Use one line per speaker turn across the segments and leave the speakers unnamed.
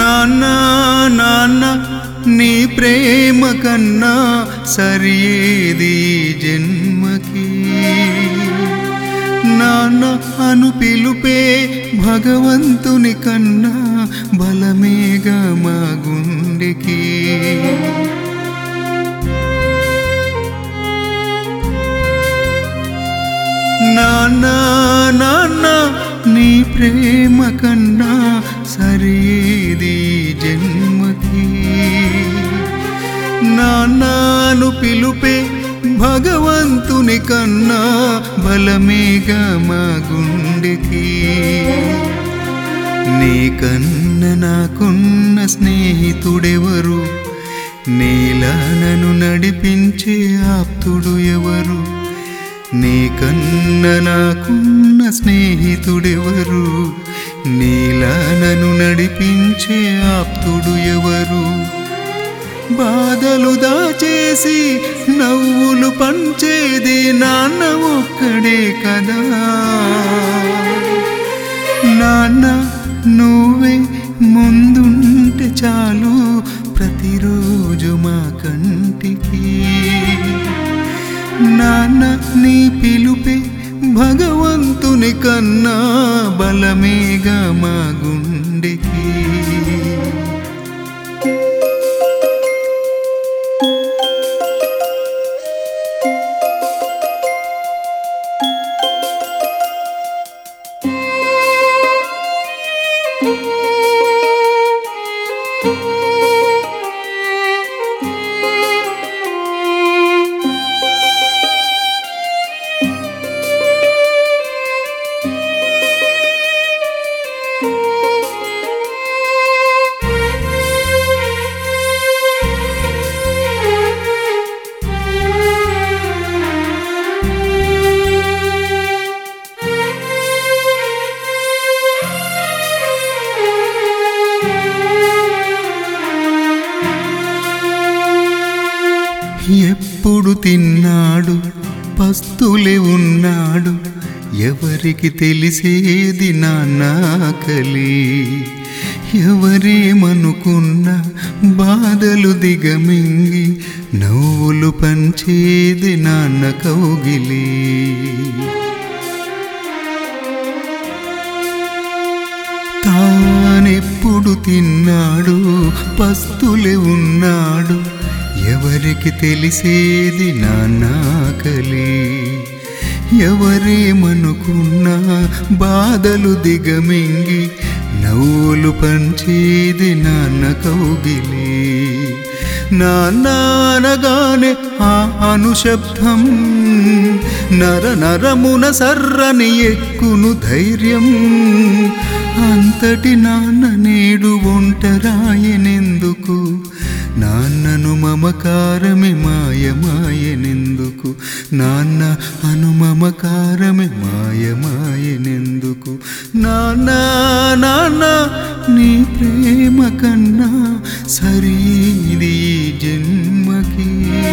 నాన్న నాన్న నీ ప్రేమ కన్నా సరియేది జన్మకి నాన్న అను పిలుపే భగవంతుని కన్నా బలమేగా మా గుండెకి నాన్న నాన్న నీ ప్రేమ కన్నా సరేది జన్మకి నాన్నను పిలుపే భగవంతుని కన్నా బలమేగా మా గుండెకి నీ కన్న నాకున్న స్నేహితుడెవరు నీలా నన్ను నడిపించే ఆప్తుడు ఎవరు నీ కన్న నాకున్న స్నేహితుడెవరు నీలా నన్ను నడిపించే ఆప్తుడు ఎవరు బాధలు దాచేసి నవ్వులు పంచేది నాన్న ఒక్కడే కదా నాన్న నువ్వే ముందుంటే చాలు ప్రతిరోజు మా కంటికి నాన్న నీ పిలుపే భగవంతుని కన్నా బలమేగా మా గుండెకి ఎప్పుడు తిన్నాడు పస్తులే ఉన్నాడు ఎవరికి తెలిసేది నానాకలి ఎవరేమనుకున్న బాధలు దిగమింగి నవ్వులు పంచేది నాన్న కౌగిలి తానెప్పుడు తిన్నాడు పస్తులే ఉన్నాడు ఎవరికి తెలిసేది నానాకలి ఎవరేమనుకున్నా బాధలు దిగమింగి నవ్వులు పంచేది నాన్న కౌగిలి నాన్న అనగానే ఆ అనుశబ్దం నర నరమున సర్రని ఎక్కును ధైర్యం అంతటి నాన్న నేడు ఒంటరాయనెందుకు నాన్నను మమకారమే మాయమాయనెందుకు నాన్న అను మమకారమే మాయమాయనెందుకు నాన్న నాన్న నీ ప్రేమ కన్నా సరీది జన్మకి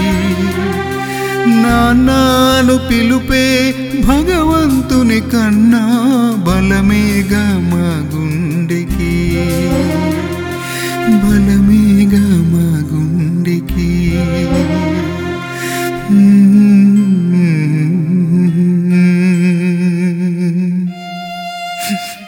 నాన్నను పిలుపే భగవంతుని కన్నా బలమేగా మా గుండెకి బలమేగా మా గుండెకి మ్మ్.